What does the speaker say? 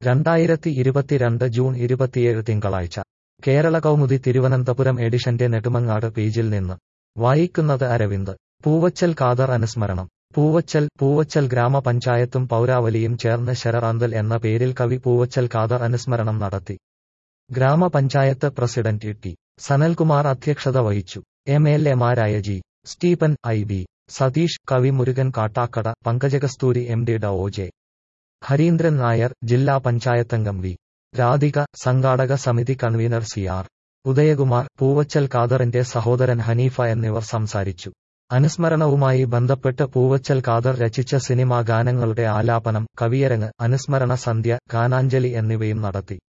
രണ്ടായിരത്തി ഇരുപത്തിരണ്ട് ജൂൺ ഇരുപത്തിയേഴ് തിങ്കളാഴ്ച കേരള കൗമുദി തിരുവനന്തപുരം എഡിഷന്റെ നെടുമങ്ങാട് പേജിൽ നിന്ന് വായിക്കുന്നത് അരവിന്ദ് പൂവച്ചൽ ഖാദർ അനുസ്മരണം പൂവച്ചൽ പൂവച്ചൽ ഗ്രാമപഞ്ചായത്തും പൗരാവലിയും ചേർന്ന് ശരറാന്തൽ എന്ന പേരിൽ കവി പൂവച്ചൽ ഖാദർ അനുസ്മരണം നടത്തി ഗ്രാമപഞ്ചായത്ത് പ്രസിഡന്റ് ടി സനൽകുമാർ അധ്യക്ഷത വഹിച്ചു എം എൽ എമാരായ G Stephen I B Satheesh കവി മുരുകൻ കാട്ടാക്കട പങ്കജകസ്തൂരി എം ഡി ഡ ഒ ജെ ഹരീന്ദ്രൻ നായർ ജില്ലാ പഞ്ചായത്തംഗം വി രാധിക സംഘാടക സമിതി convener C R Udayakumar Poovachal ഖാദറിന്റെ സഹോദരൻ ഹനീഫ എന്നിവർ സംസാരിച്ചു അനുസ്മരണവുമായി ബന്ധപ്പെട്ട് പൂവച്ചൽ ഖാദർ രചിച്ച സിനിമാ ഗാനങ്ങളുടെ ആലാപനം കവിയരങ്ങ് അനുസ്മരണ സന്ധ്യ ഗാനാഞ്ജലി എന്നിവയും നടത്തി